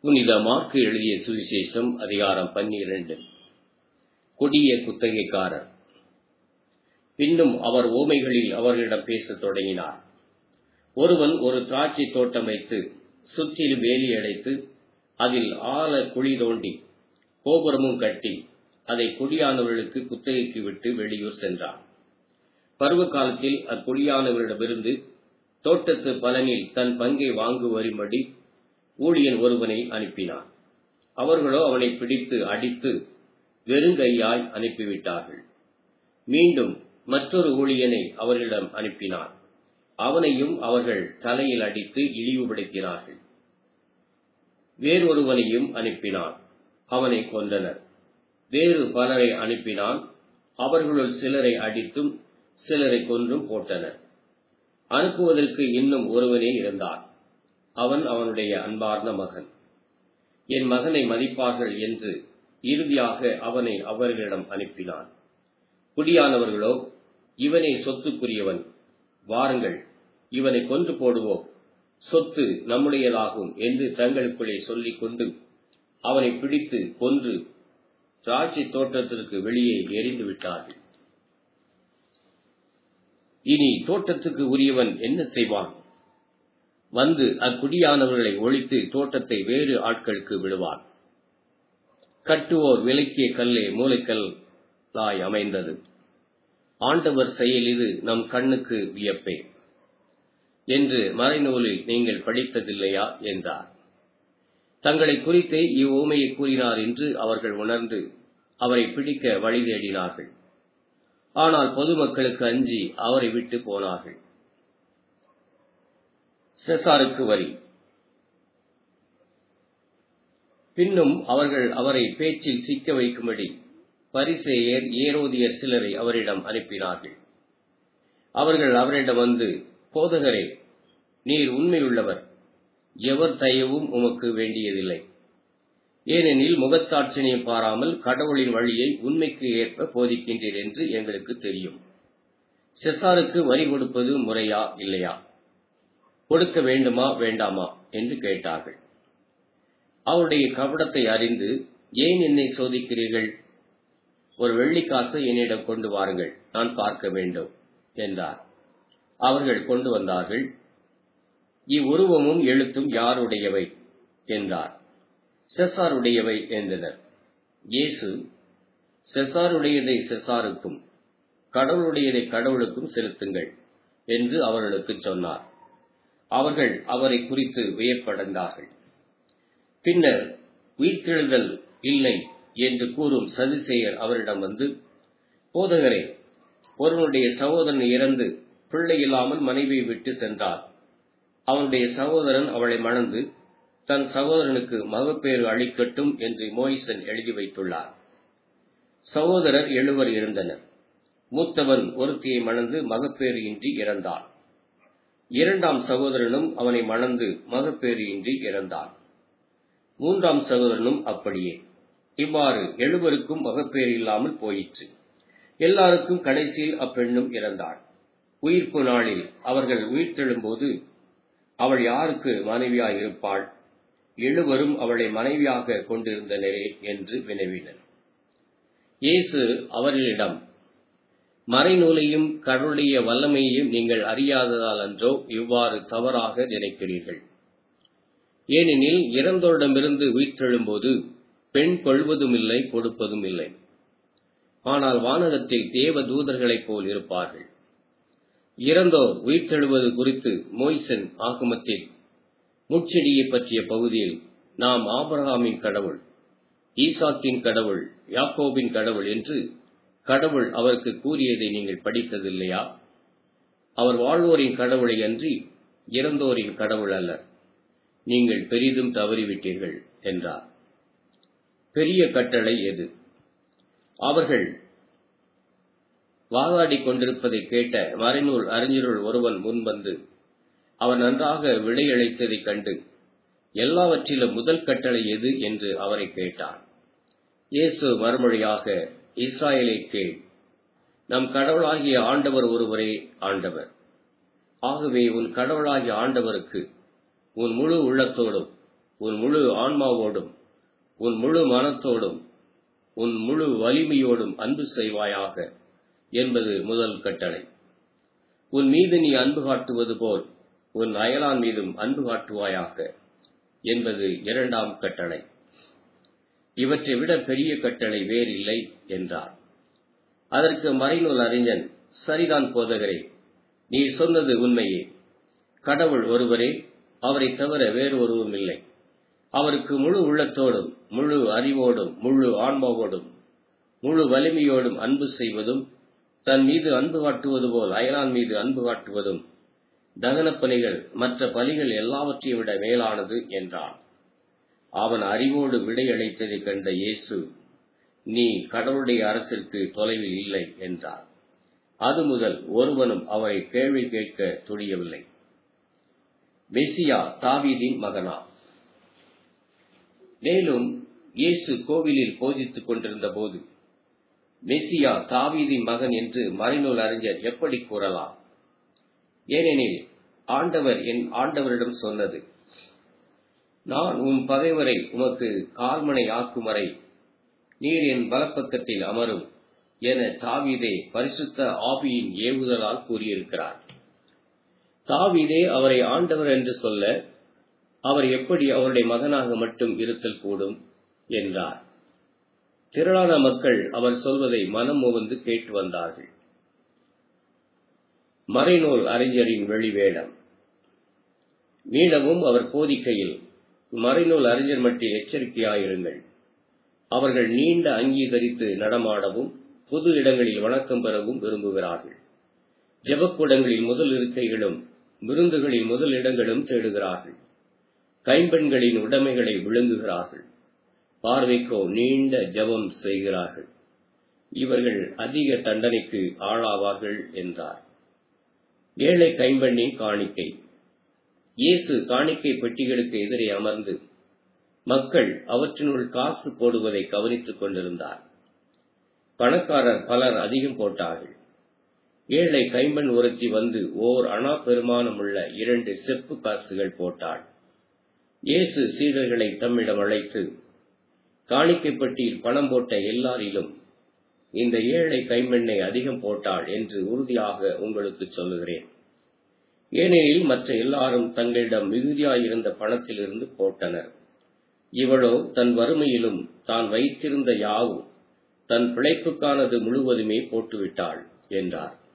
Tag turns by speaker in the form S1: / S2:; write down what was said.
S1: புனித மார்க்கு எழுதிய சுவிசேஷம் அதிகாரம் பன்னிரண்டு கொடிய குத்தகைக்காரர் பின்னும் அவர் ஓமைகளில் அவர்களிடம் பேசத் தொடங்கினார் ஒருவன் ஒரு திராட்சை தோட்டம் வைத்து சுற்றிலும் வேலி அடைத்து அதில் ஆழ குழி தோண்டி கோபுரமும் கட்டி அதை குடியானவர்களுக்கு குத்தகைக்கு விட்டு வெளியூர் சென்றான் பருவ காலத்தில் அக்குடியானவரிடமிருந்து தோட்டத்து பலனில் தன் பங்கை வாங்கு வரும்படி ஊழியன் ஒருவனை அனுப்பினான் அவர்களோ அவனை பிடித்து அடித்து வெறுங்கையாய் அனுப்பிவிட்டார்கள் மீண்டும் மற்றொரு ஊழியனை அவர்களிடம் அனுப்பினான் அவனையும் அவர்கள் தலையில் அடித்து இழிவுபடுத்தினார்கள் வேறொருவனையும் அனுப்பினான் அவனை கொண்டனர் வேறு பலரை அனுப்பினான் அவர்களுள் சிலரை அடித்தும் சிலரை கொன்றும் போட்டனர் அனுப்புவதற்கு இன்னும் ஒருவனே இருந்தான் அவன் அவனுடைய அன்பார்ந்த மகன் என் மகனை மதிப்பார்கள் என்று இறுதியாக அவனை அவர்களிடம் அனுப்பினான் குடியானவர்களோ இவனே சொத்துக்குரியவன் வாருங்கள் இவனை கொன்று போடுவோம் சொத்து நம்முடையதாகும் என்று தங்களுக்குள்ளே சொல்லிக் கொண்டு அவனை பிடித்து கொன்று திராட்சை தோட்டத்திற்கு வெளியே எரிந்து விட்டார்கள் இனி தோட்டத்துக்கு உரியவன் என்ன செய்வான் வந்து அக்குடியானவர்களை ஒழித்து தோட்டத்தை வேறு ஆட்களுக்கு விடுவான் கட்டுவோர் விலக்கிய கல்லே மூளைக்கல்லாய் அமைந்தது ஆண்டவர் செயல் இது நம் கண்ணுக்கு வியப்பே என்று மறைநூலில் நீங்கள் படித்ததில்லையா என்றார் தங்களை குறித்தே இவ்வோமையை கூறினார் என்று அவர்கள் உணர்ந்து அவரை பிடிக்க வழி தேடினார்கள் ஆனால் பொதுமக்களுக்கு அஞ்சி அவரை விட்டு போனார்கள் செசாருக்கு வரி பின்னும் அவர்கள் அவரை பேச்சில் சிக்க வைக்கும்படி பரிசேயர் ஏரோதியர் சிலரை அவரிடம் அனுப்பினார்கள் அவர்கள் அவரிடம் வந்து போதகரே நீர் உண்மையுள்ளவர் எவர் தயவும் உமக்கு வேண்டியதில்லை ஏனெனில் முகத்தாட்சணியம் பாராமல் கடவுளின் வழியை உண்மைக்கு ஏற்ப போதிக்கின்றீர் என்று எங்களுக்கு தெரியும் செசாருக்கு வரி கொடுப்பது முறையா இல்லையா கொடுக்க வேண்டுமா வேண்டாமா என்று கேட்டார்கள் அவருடைய கபடத்தை அறிந்து ஏன் என்னை சோதிக்கிறீர்கள் ஒரு வெள்ளிக்காசை என்னிடம் கொண்டு வாருங்கள் நான் பார்க்க வேண்டும் என்றார் அவர்கள் கொண்டு வந்தார்கள் இவ்வுருவமும் எழுத்தும் யாருடையவை என்றார் செசாருடையவை என்றனர் இயேசு செசாருடையதை செசாருக்கும் கடவுளுடையதை கடவுளுக்கும் செலுத்துங்கள் என்று அவர்களுக்கு சொன்னார் அவர்கள் அவரை குறித்து வியப்படைந்தார்கள் பின்னர் உயிர்த்தெழுதல் இல்லை என்று கூறும் சதிசெயர் அவரிடம் வந்து போதகரே ஒருவனுடைய சகோதரன் இறந்து பிள்ளை இல்லாமல் மனைவியை விட்டு சென்றார் அவனுடைய சகோதரன் அவளை மணந்து தன் சகோதரனுக்கு மகப்பேறு அளிக்கட்டும் என்று மோயிசன் எழுதி வைத்துள்ளார் சகோதரர் எழுவர் இருந்தனர் மூத்தவன் ஒருத்தியை மணந்து மகப்பேறு இன்றி இறந்தான் இரண்டாம் சகோதரனும் அவனை மணந்து மகப்பேறு இன்றி இறந்தான் மூன்றாம் சகோதரனும் அப்படியே இவ்வாறு எழுவருக்கும் மகப்பேறு இல்லாமல் போயிற்று எல்லாருக்கும் கடைசியில் அப்பெண்ணும் இறந்தாள் உயிர்ப்பு நாளில் அவர்கள் உயிர்த்தெழும்போது அவள் யாருக்கு மனைவியாய் இருப்பாள் எழுவரும் அவளை மனைவியாக கொண்டிருந்தனரே என்று வினவினர் இயேசு அவர்களிடம் மறைநூலையும் கடவுளுடைய வல்லமையையும் நீங்கள் அறியாததால் அன்றோ இவ்வாறு தவறாக நினைக்கிறீர்கள் ஏனெனில் இறந்தோரிடமிருந்து உயிர்த்தெழும்போது பெண் கொள்வதும் இல்லை கொடுப்பதும் இல்லை ஆனால் வானகத்தில் தேவ தூதர்களைப் போல் இருப்பார்கள் இறந்தோர் உயிர்த்தெழுவது குறித்து மோய்சன் ஆகுமத்தில் முச்செடியை பற்றிய பகுதியில் நாம் ஆபரகாமின் கடவுள் ஈசாக்கின் கடவுள் யாக்கோபின் கடவுள் என்று கடவுள் அவருக்கு கூறியதை நீங்கள் படித்ததில்லையா அவர் வாழ்வோரின் கடவுளை அன்றி இறந்தோரின் கடவுள் அல்ல நீங்கள் பெரிதும் தவறிவிட்டீர்கள் என்றார் பெரிய கட்டளை எது அவர்கள் வாதாடி கொண்டிருப்பதை கேட்ட மறைநூல் அறிஞருள் ஒருவன் முன்வந்து அவர் நன்றாக விடையளித்ததைக் கண்டு எல்லாவற்றிலும் முதல் கட்டளை எது என்று அவரை கேட்டார் இயேசு மறுமொழியாக இஸ்ராயலை கேள் நம் கடவுளாகிய ஆண்டவர் ஒருவரே ஆண்டவர் ஆகவே உன் கடவுளாகிய ஆண்டவருக்கு உன் முழு உள்ளத்தோடும் உன் முழு ஆன்மாவோடும் உன் முழு மனத்தோடும் உன் முழு வலிமையோடும் அன்பு செய்வாயாக என்பது முதல் கட்டளை உன் மீது நீ அன்பு காட்டுவது போல் உன் அயலான் மீதும் அன்பு காட்டுவாயாக என்பது இரண்டாம் கட்டளை இவற்றை விட பெரிய கட்டளை வேறில்லை என்றார் அதற்கு மறைநூல் அறிஞன் சரிதான் போதகரே நீ சொன்னது உண்மையே கடவுள் ஒருவரே அவரை தவிர வேறு ஒருவரும் இல்லை அவருக்கு முழு உள்ளத்தோடும் முழு அறிவோடும் முழு ஆன்மாவோடும் முழு வலிமையோடும் அன்பு செய்வதும் தன் மீது அன்பு காட்டுவது போல் அயலான் மீது அன்பு காட்டுவதும் தகனப் பலிகள் மற்ற பலிகள் எல்லாவற்றையும் விட மேலானது என்றான் அவன் அறிவோடு விடையளித்ததைக் கண்ட இயேசு நீ கடவுளுடைய அரசிற்கு தொலைவில் இல்லை என்றார் அது முதல் ஒருவனும் அவரை கேள்வி கேட்க துணியவில்லை மெசியா தாவீதின் மகனா மேலும் இயேசு கோவிலில் போதித்துக் கொண்டிருந்த போது மெசியா தாவீதின் மகன் என்று மறைநூல் அறிஞர் எப்படி கூறலாம் ஏனெனில் ஆண்டவர் என் ஆண்டவரிடம் சொன்னது நான் உன் பகைவரை உமக்கு கால்மனை ஆக்கும் வரை நீர் என் வலப்பக்கத்தில் அமரும் என தாவீதே பரிசுத்த ஆவியின் ஏவுதலால் கூறியிருக்கிறார் தாவீதே அவரை ஆண்டவர் என்று சொல்ல அவர் எப்படி அவருடைய மகனாக மட்டும் இருத்தல் கூடும் என்றார் திரளான மக்கள் அவர் சொல்வதை மனம் முகந்து கேட்டு வந்தார்கள் மறைநூல் அறிஞரின் வெளிவேடம் மீளவும் அவர் போதிக்கையில் மறைநூல் அறிஞர் மட்டில் எச்சரிக்கையாயிருங்கள் அவர்கள் நீண்ட அங்கீகரித்து நடமாடவும் பொது இடங்களில் வணக்கம் பெறவும் விரும்புகிறார்கள் ஜெபக்கூடங்களில் முதல் இருக்கைகளும் விருந்துகளில் முதல் இடங்களும் தேடுகிறார்கள் கைம்பெண்களின் உடைமைகளை விழுங்குகிறார்கள் பார்வைக்கோ நீண்ட ஜபம் செய்கிறார்கள் இவர்கள் அதிக தண்டனைக்கு ஆளாவார்கள் என்றார் ஏழை கைம்பெண்ணின் காணிக்கை இயேசு காணிக்கை பெட்டிகளுக்கு எதிரே அமர்ந்து மக்கள் அவற்றினுள் காசு போடுவதை கவனித்துக் கொண்டிருந்தார் பணக்காரர் பலர் அதிகம் போட்டார்கள் ஏழை கைம்பெண் ஒருத்தி வந்து ஓர் அணா பெருமானமுள்ள இரண்டு செப்பு காசுகள் போட்டாள் இயேசு சீடர்களை தம்மிடம் அழைத்து காணிக்கைப்பட்டியில் பணம் போட்ட எல்லாரிலும் இந்த ஏழை கைம்பெண்ணை அதிகம் போட்டாள் என்று உறுதியாக உங்களுக்கு சொல்லுகிறேன் ஏனெனில் மற்ற எல்லாரும் தங்களிடம் மிகுதியாயிருந்த பணத்திலிருந்து போட்டனர் இவளோ தன் வறுமையிலும் தான் வைத்திருந்த யாவும் தன் பிழைப்புக்கானது முழுவதுமே போட்டுவிட்டாள் என்றார்